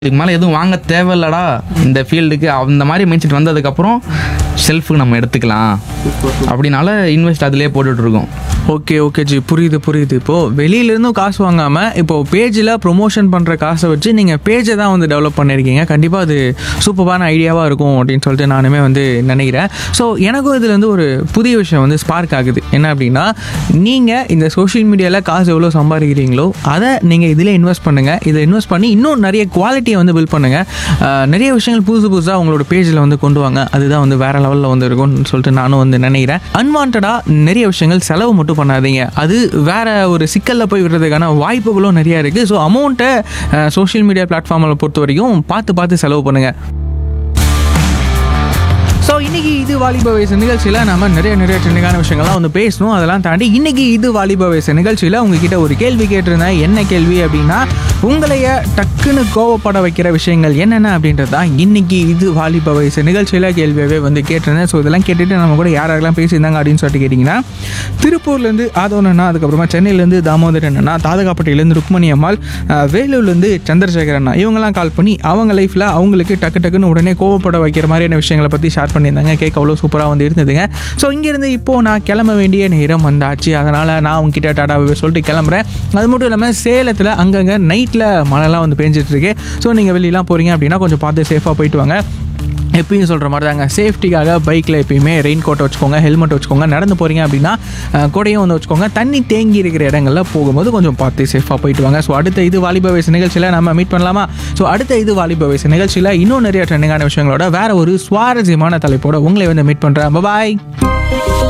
இதுக்கு மேலே எதுவும் வாங்க தேவையில்லடா இந்த ஃபீல்டுக்கு அந்த மாதிரி மைண்ட் செட் வந்ததுக்கப்புறம் செல்ஃபுக்கு நம்ம எடுத்துக்கலாம் அப்படினால இன்வெஸ்ட் அதிலே போட்டுட்டு இருக்கோம் ஓகே ஓகே ஜி புரியுது புரியுது இப்போது வெளியிலேருந்தும் காசு வாங்காமல் இப்போது பேஜில் ப்ரொமோஷன் பண்ணுற காசை வச்சு நீங்கள் பேஜை தான் வந்து டெவலப் பண்ணியிருக்கீங்க கண்டிப்பாக அது சூப்பரான ஐடியாவாக இருக்கும் அப்படின்னு சொல்லிட்டு நானுமே வந்து நினைக்கிறேன் ஸோ எனக்கும் இதுல இருந்து ஒரு புதிய விஷயம் வந்து ஸ்பார்க் ஆகுது என்ன அப்படின்னா நீங்கள் இந்த சோஷியல் மீடியாவில் காசு எவ்வளோ சம்பாதிக்கிறீங்களோ அதை நீங்கள் இதில் இன்வெஸ்ட் பண்ணுங்கள் இதை இன்வெஸ்ட் பண்ணி இன்னும் நிறைய குவாலிட்டியை வந்து பில்ட் பண்ணுங்கள் அஹ், நிறைய விஷயங்கள் புதுசு புதுசாக உங்களோட பேஜில் வந்து கொண்டு வாங்க அதுதான் வந்து வேற லெவலில் வந்து இருக்கும்னு சொல்லிட்டு நானும் வந்து நினைக்கிறேன் அன்வான்டாக நிறைய விஷயங்கள் செலவு மட்டும் பண்ணாதீங்க அது வேற ஒரு சிக்கலில் போய் விடுறதுக்கான வாய்ப்புகளும் நிறைய இருக்குது ஸோ அமௌண்ட்டை சோஷியல் மீடியா பிளாட்ஃபார்மில் பொறுத்த வரைக்கும் பார்த்து பார்த்து செலவு பண்ணுங்கள் ஸோ இன்னைக்கு இது வாலிப வயசு நிகழ்ச்சியில் நம்ம நிறைய நிறைய ட்ரெண்டிங்கான விஷயங்கள்லாம் வந்து பேசணும் அதெல்லாம் தாண்டி இன்னைக்கு இது வாலிப வயசு நிகழ்ச்சியில் உங்ககிட்ட ஒரு கேள்வி கேட்டிருந்தேன் என்ன கேள்வி அப்படின்னா உங்களைய டக்குன்னு கோவப்பட வைக்கிற விஷயங்கள் என்னென்ன அப்படின்றது தான் இன்னைக்கு இது வாலிப வயசு நிகழ்ச்சியில் கேள்வியாகவே வந்து கேட்டிருந்தேன் ஸோ இதெல்லாம் கேட்டுட்டு நம்ம கூட யார் யாரெல்லாம் பேசியிருந்தாங்க அப்படின்னு சொல்லிட்டு கேட்டிங்கன்னா திருப்பூர்லேருந்து ஆதவனண்ணா அதுக்கப்புறமா சென்னையிலேருந்து தாமோதரன் அண்ணா தாதகாப்பட்டியிலேருந்து ருக்மணி அம்மாள் அஹ், வேலூர்லேருந்து சந்திரசேகர் அண்ணா இவங்கெல்லாம் கால் பண்ணி அவங்க லைஃப்பில் அவங்களுக்கு டக்கு டக்குன்னு உடனே கோவப்பட வைக்கிற மாதிரியான விஷயங்களை பற்றி ஷேர் பண்ணியிருந்தாங்க கேட்க அவ்வளோ சூப்பராக வந்து இருந்ததுங்க ஸோ இங்கேருந்து இப்போது நான் கிளம்ப வேண்டிய நேரம் வந்தாச்சு அதனால் நான் உங்ககிட்ட டாடா bye bye சொல்லிட்டு கிளம்புறேன் அது மட்டும் இல்லாமல் சேலத்தில் அங்கங்கே நைட்டில் மழைலாம் வந்து பேஞ்சிட்டு இருக்கு ஸோ நீங்கள் வெளியெலாம் போகிறீங்க அப்படின்னா கொஞ்சம் பார்த்து சேஃபாக போயிட்டு வாங்க எப்பயும் சொல்கிற மாதிரி தாங்க சேஃப்டிக்காக பைக்கில் எப்பயுமே ரெயின் கோட்டை வச்சுக்கோங்க ஹெல்மெட் வச்சுக்கோங்க நடந்து போகிறீங்க அப்படின்னா அஹ், கொடையும் வந்து வச்சுக்கோங்க தண்ணி தேங்கி இருக்கிற இடங்கள்ல போகும்போது கொஞ்சம் பார்த்து சேஃபாக போயிட்டு வாங்க ஸோ அடுத்த இது வாலிப வயசு நிகழ்ச்சியில் நம்ம மீட் பண்ணலாமா ஸோ அடுத்த இது வாலிப வயசு நிகழ்ச்சியில் இன்னும் நிறைய ட்ரெண்டிங்கான விஷயங்களோட வேற ஒரு சுவாரஸ்யமான தலைப்போட உங்களை வந்து மீட் பண்ணுறேன் பாய்